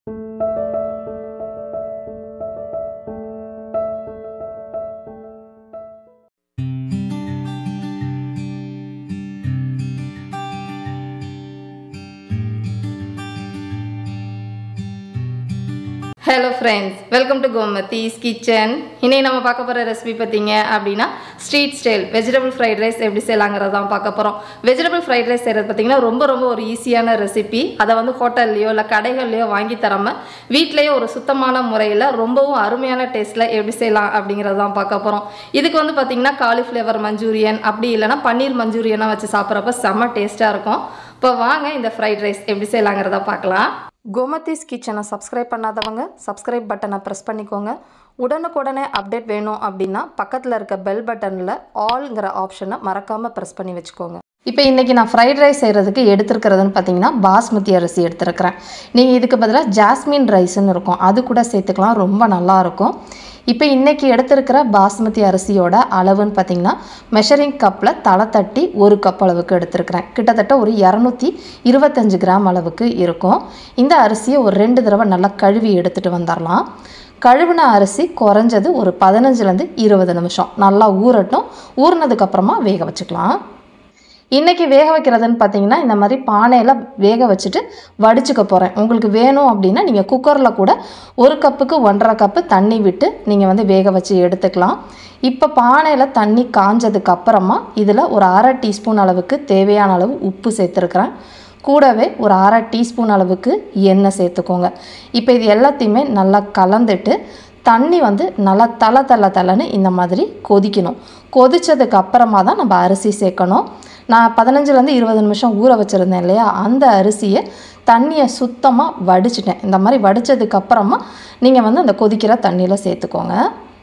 hello friends welcome to Gomathi's kitchen இன்னைக்கு நம்ம பார்க்க போகிற ரெசிபி பார்த்தீங்க அப்படின்னா street style vegetable fried rice எப்படி செய்யலாங்கிறத தான் பார்க்க போகிறோம் வெஜிடபிள் ஃப்ரைட் ரைஸ் செய்கிறது பார்த்தீங்கன்னா ரொம்ப ரொம்ப ஒரு ஈஸியான ரெசிபி அதை வந்து ஹோட்டல்லையோ இல்லை கடைகள்லையோ வாங்கி தராமல் வீட்டிலேயே ஒரு சுத்தமான முறையில் ரொம்பவும் அருமையான டேஸ்ட்டில் எப்படி செய்யலாம் அப்படிங்கிறத தான் பார்க்க போகிறோம் இதுக்கு வந்து பார்த்தீங்கன்னா காலிஃப்ளவர் மஞ்சூரியன் அப்படி இல்லைன்னா பன்னீர் மஞ்சூரியனாக வச்சு சாப்பிட்றப்ப செம்ம டேஸ்ட்டாக இருக்கும் இப்போ வாங்க இந்த ஃப்ரைட் ரைஸ் எப்படி செய்யலாங்கிறத பார்க்கலாம் கோமதிஸ் கிச்சனை சப்ஸ்கிரைப் பண்ணாதவங்க சப்ஸ்கிரைப் பட்டனை ப்ரெஸ் பண்ணிக்கோங்க உடனுக்குடனே அப்டேட் வேணும் அப்படின்னா பக்கத்தில் இருக்க பெல் பட்டனில் ஆல்ங்கிற ஆப்ஷனை மறக்காமல் ப்ரெஸ் பண்ணி வச்சுக்கோங்க இப்போ இன்றைக்கி நான் ஃப்ரைட் ரைஸ் செய்கிறதுக்கு எடுத்துருக்கிறதுன்னு பார்த்தீங்கன்னா பாஸ்மதி அரிசி எடுத்துருக்கிறேன் நீங்கள் இதுக்கு பதிலாக ஜாஸ்மின் ரைஸ்ன்னு இருக்கும் அது கூட சேர்த்துக்கலாம் ரொம்ப நல்லாயிருக்கும் இப்போ இன்றைக்கி எடுத்திருக்கிற பாஸ்மதி அரிசியோட அளவுன்னு பார்த்தீங்கன்னா மெஷரிங் கப்பில் தலை தட்டி ஒரு கப் அளவுக்கு எடுத்திருக்கிறேன் கிட்டத்தட்ட ஒரு இரநூத்தி இருபத்தஞ்சு கிராம் அளவுக்கு இருக்கும் இந்த அரிசியை ஒரு ரெண்டு தடவை நல்லா கழுவி எடுத்துகிட்டு வந்துடலாம் கழுவின அரிசி குறைஞ்சது ஒரு பதினஞ்சுலேருந்து இருபது நிமிஷம் நல்லா ஊறட்டும் ஊறினதுக்கப்புறமா வேக வச்சுக்கலாம் இன்றைக்கி வேக வைக்கிறதுன்னு பார்த்தீங்கன்னா இந்த மாதிரி பானையில் வேக வச்சுட்டு வடிச்சுக்க போகிறேன் உங்களுக்கு வேணும் அப்படின்னா நீங்கள் குக்கரில் கூட ஒரு கப்புக்கு ஒன்றரை கப்பு தண்ணி விட்டு நீங்கள் வந்து வேக வச்சு எடுத்துக்கலாம் இப்போ பானையில் தண்ணி காஞ்சதுக்கு அப்புறமா இதில் ஒரு அரை டீஸ்பூன் அளவுக்கு தேவையான அளவு உப்பு சேர்த்துருக்குறேன் கூடவே ஒரு அரை டீஸ்பூன் அளவுக்கு எண்ணெய் சேர்த்துக்கோங்க இப்போ இது எல்லாத்தையுமே நல்லா கலந்துட்டு தண்ணி வந்து நல்லா தலை தலை தலைன்னு இந்த மாதிரி கொதிக்கணும் கொதித்ததுக்கு அப்புறமா தான் நம்ம அரிசி சேர்க்கணும் நான் பதினஞ்சுலேருந்து இருபது நிமிஷம் ஊற வச்சுருந்தேன் இல்லையா அந்த அரிசியை தண்ணியை சுத்தமாக வடிச்சிட்டேன் இந்த மாதிரி வடித்ததுக்கு அப்புறமா நீங்கள் வந்து அந்த கொதிக்கிற தண்ணியில் சேர்த்துக்கோங்க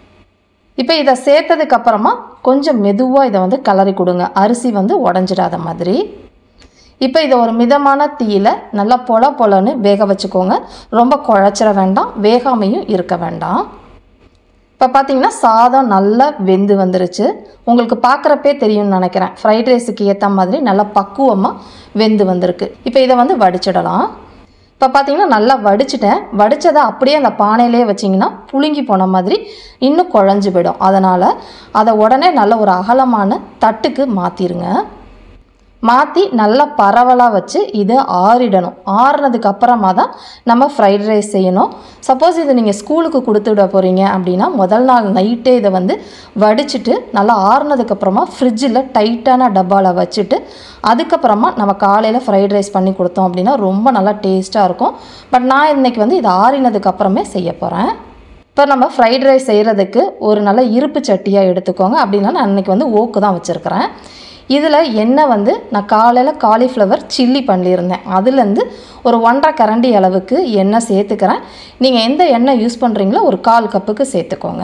இப்போ இதை சேர்த்ததுக்கு அப்புறமா கொஞ்சம் மெதுவாக இதை வந்து கலரி கொடுங்க அரிசி வந்து உடஞ்சிடாத மாதிரி இப்போ இதை ஒரு மிதமான தீயில் நல்லா பொல பொலன்னு வேக வச்சுக்கோங்க ரொம்ப குழச்சிட வேண்டாம் வேகாமையும் இருக்க வேண்டாம் இப்போ பார்த்தீங்கன்னா சாதம் நல்லா வெந்து வந்துருச்சு உங்களுக்கு பார்க்குறப்பே தெரியும்னு நினைக்கிறேன் ஃப்ரைட் ரைஸுக்கு ஏற்ற மாதிரி நல்லா பக்குவமாக வெந்து வந்திருக்கு இப்போ இதை வந்து வடிச்சிடலாம் இப்போ பார்த்தீங்கன்னா நல்லா வடிச்சிட்டேன் வடித்ததை அப்படியே அந்த பானையிலே வச்சிங்கன்னா புழுங்கி போன மாதிரி இன்னும் குழஞ்சி போயிடும் அதனால் அதை உடனே நல்ல ஒரு அகலமான தட்டுக்கு மாற்றிருங்க மாற்றி நல்லா பரவலாக வச்சு இதை ஆறிடணும் ஆறுனதுக்கு அப்புறமா தான் நம்ம ஃப்ரைட் ரைஸ் செய்யணும் சப்போஸ் இதை நீங்கள் ஸ்கூலுக்கு கொடுத்து விட போகிறீங்க அப்படின்னா முதல் நாள் நைட்டே இதை வந்து வடிச்சிட்டு நல்லா ஆறுனதுக்கப்புறமா ஃப்ரிட்ஜில் டைட்டான டப்பாவில் வச்சுட்டு அதுக்கப்புறமா நம்ம காலையில் ஃப்ரைட் ரைஸ் பண்ணி கொடுத்தோம் அப்படின்னா ரொம்ப நல்லா டேஸ்ட்டாக இருக்கும் பட் நான் இன்றைக்கி வந்து இது ஆறினதுக்கு அப்புறமே செய்ய போகிறேன் இப்போ நம்ம ஃப்ரைட் ரைஸ் செய்கிறதுக்கு ஒரு நல்ல இருப்பு சட்டியாக எடுத்துக்கோங்க அப்படின்னா நான் இன்றைக்கி வந்து ஓக்கு தான் வச்சுருக்கிறேன் இதில் எண்ணெய் வந்து நான் காலையில் காலிஃப்ளவர் சில்லி பண்ணியிருந்தேன் அதுலேருந்து ஒரு ஒன்றரை கரண்டி அளவுக்கு எண்ணெய் சேர்த்துக்கிறேன் நீங்கள் எந்த எண்ணெய் யூஸ் பண்ணுறீங்களோ ஒரு கால் கப்புக்கு சேர்த்துக்கோங்க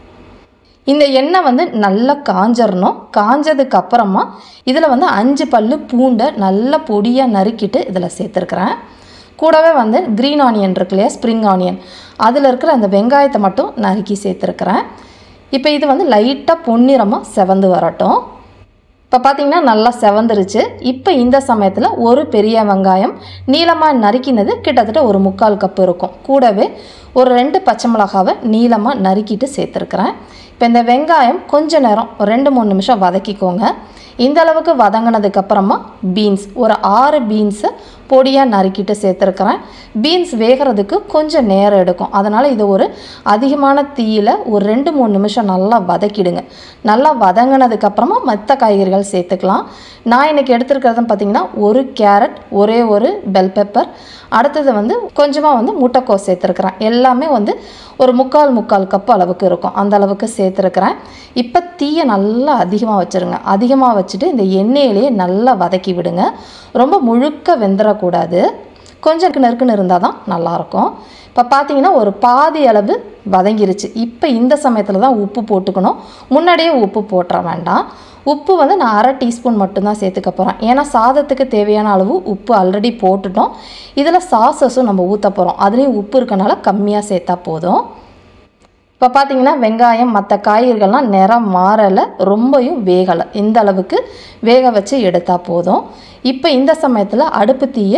இந்த எண்ணெய் வந்து நல்லா காஞ்சிடணும் காஞ்சதுக்கு அப்புறமா இதில் வந்து அஞ்சு பல்லு பூண்டை நல்லா பொடியாக நறுக்கிட்டு இதில் சேர்த்துருக்குறேன் கூடவே வந்து க்ரீன் ஆனியன் இருக்கு இல்லையா ஸ்ப்ரிங் ஆனியன் அதில் இருக்கிற அந்த வெங்காயத்தை மட்டும் நறுக்கி சேர்த்துருக்குறேன் இப்போ இது வந்து லைட்டாக பொன்னிறமாக செவந்து வரட்டும் இப்போ பார்த்தீங்கன்னா நல்லா செவந்துருச்சு இப்போ இந்த சமயத்தில் ஒரு பெரிய வெங்காயம் நீளமாக நறுக்கினது கிட்டத்தட்ட ஒரு முக்கால் கப்பு இருக்கும் கூடவே ஒரு ரெண்டு பச்சை மிளகாவை நீளமாக நறுக்கிட்டு சேர்த்துருக்குறேன் இப்போ இந்த வெங்காயம் கொஞ்ச நேரம் ஒரு ரெண்டு மூணு நிமிஷம் வதக்கிக்கோங்க இந்த அளவுக்கு வதங்கினதுக்கப்புறமா பீன்ஸ் ஒரு ஆறு பீன்ஸை பொடியாக நறுக்கிட்டு சேர்த்துருக்குறேன் பீன்ஸ் வேகிறதுக்கு கொஞ்சம் நேரம் எடுக்கும் அதனால் இது ஒரு அதிகமான தீயில் ஒரு ரெண்டு மூணு நிமிஷம் நல்லா வதக்கிடுங்க நல்லா வதங்கினதுக்கப்புறமா மற்ற காய்கறிகள் சேர்த்துக்கலாம் நான் இன்றைக்கி எடுத்துருக்கிறதுன்னு பார்த்தீங்கன்னா ஒரு கேரட் ஒரே ஒரு பெல் பெப்பர் அடுத்தது வந்து கொஞ்சமாக வந்து முட்டைக்கோஸ் சேர்த்துருக்குறேன் எல்லாமே வந்து ஒரு முக்கால் முக்கால் கப் அளவுக்கு இருக்கும் அந்த அளவுக்கு சேர்த்துருக்குறேன் இப்போ தீயை நல்லா அதிகமாக வச்சுருங்க அதிகமாக வச்சுட்டு இந்த எண்ணெயிலேயே நல்லா வதக்கி விடுங்க ரொம்ப முழுக்க வெந்துடக்கூடாது கொஞ்சம் நெருக்குன்னு இருந்தால் தான் நல்லாயிருக்கும் இப்போ பார்த்தீங்கன்னா ஒரு பாதி அளவு வதங்கிருச்சு இப்போ இந்த சமயத்தில் தான் உப்பு போட்டுக்கணும் முன்னாடியே உப்பு போட்டுற வேண்டாம் உப்பு வந்து நான் அரை டீஸ்பூன் மட்டும்தான் சேர்த்துக்க போகிறேன் ஏன்னா சாதத்துக்கு தேவையான அளவு உப்பு ஆல்ரெடி போட்டுட்டோம் இதில் சாசஸும் நம்ம ஊற்ற போகிறோம் அதுலேயும் உப்பு இருக்கனால கம்மியாக சேர்த்தா போதும் இப்போ பார்த்தீங்கன்னா வெங்காயம் மற்ற காய்கறிகள்லாம் நிறம் மாறலை ரொம்பவும் வேகலை இந்த அளவுக்கு வேக வச்சு எடுத்தால் போதும் இப்போ இந்த சமயத்தில் அடுப்பு தீயை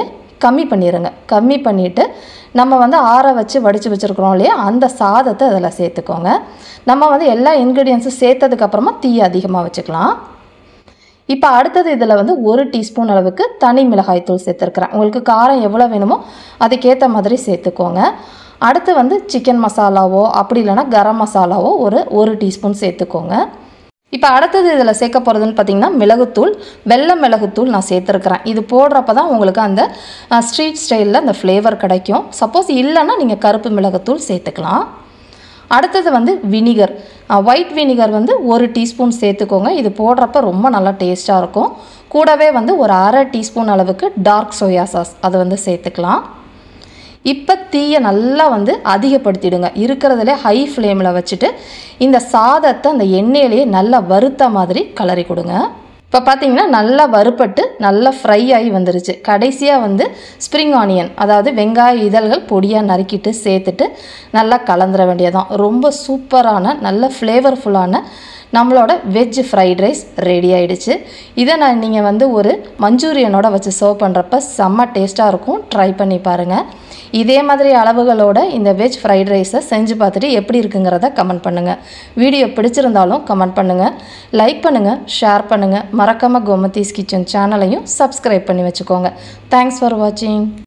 கம்மி பண்ணிடுங்க கம்மி பண்ணிவிட்டு நம்ம வந்து ஆற வச்சு வடித்து வச்சுருக்குறோம் இல்லையா அந்த சாதத்தை அதில் சேர்த்துக்கோங்க நம்ம வந்து எல்லா இன்க்ரீடியன்ஸும் சேர்த்ததுக்கப்புறமா தீ அதிகமாக வச்சுக்கலாம் இப்போ அடுத்தது இதில் வந்து ஒரு டீஸ்பூன் அளவுக்கு தனி மிளகாய் தூள் சேர்த்துருக்குறேன் உங்களுக்கு காரம் எவ்வளோ வேணுமோ அதுக்கேற்ற மாதிரி சேர்த்துக்கோங்க அடுத்து வந்து சிக்கன் மசாலாவோ அப்படி இல்லைன்னா கரம் மசாலாவோ ஒரு ஒரு டீஸ்பூன் சேர்த்துக்கோங்க இப்போ அடுத்தது இதில் சேர்க்க போகிறதுன்னு பார்த்தீங்கன்னா மிளகுத்தூள் வெள்ளை மிளகுத்தூள் நான் சேர்த்துருக்குறேன் இது போடுறப்ப தான் உங்களுக்கு அந்த ஸ்ட்ரீட் ஸ்டைலில் அந்த ஃப்ளேவர் கிடைக்கும் சப்போஸ் இல்லைன்னா நீங்கள் கருப்பு மிளகுத்தூள் சேர்த்துக்கலாம் அடுத்தது வந்து வினிகர் ஒயிட் வினிகர் வந்து ஒரு டீஸ்பூன் சேர்த்துக்கோங்க இது போடுறப்ப ரொம்ப நல்லா டேஸ்ட்டாக இருக்கும் கூடவே வந்து ஒரு அரை டீஸ்பூன் அளவுக்கு டார்க் சோயா சாஸ் அதை வந்து சேர்த்துக்கலாம் இப்போ தீயை நல்லா வந்து அதிகப்படுத்திடுங்க இருக்கிறதுலே ஹை ஃப்ளேமில் வச்சுட்டு இந்த சாதத்தை அந்த எண்ணெயிலேயே நல்லா வறுத்த மாதிரி கிளறி கொடுங்க இப்போ பார்த்தீங்கன்னா நல்லா வறுப்பட்டு நல்லா ஃப்ரை ஆகி வந்துருச்சு கடைசியாக வந்து ஸ்ப்ரிங் ஆனியன் அதாவது வெங்காய இதழ்கள் பொடியாக நறுக்கிட்டு சேர்த்துட்டு நல்லா கலந்துட வேண்டியதான் ரொம்ப சூப்பரான நல்ல ஃப்ளேவர்ஃபுல்லான நம்மளோட வெஜ் ஃப்ரைட் ரைஸ் ரெடி ஆயிடுச்சு இதை நான் நீங்கள் வந்து ஒரு மஞ்சூரியனோட வச்சு சர்வ் பண்ணுறப்ப செம்ம டேஸ்ட்டாக இருக்கும் ட்ரை பண்ணி பாருங்கள் இதே மாதிரி அளவுகளோட இந்த வெஜ் ஃப்ரைட் ரைஸை செஞ்சு பார்த்துட்டு எப்படி இருக்குங்கிறத கமெண்ட் பண்ணுங்கள் வீடியோ பிடிச்சிருந்தாலும் கமெண்ட் பண்ணுங்கள் லைக் பண்ணுங்கள் ஷேர் பண்ணுங்கள் மறக்காமல் கோமதீஸ் கிச்சன் சேனலையும் சப்ஸ்கிரைப் பண்ணி வச்சுக்கோங்க தேங்க்ஸ் ஃபார் வாட்சிங்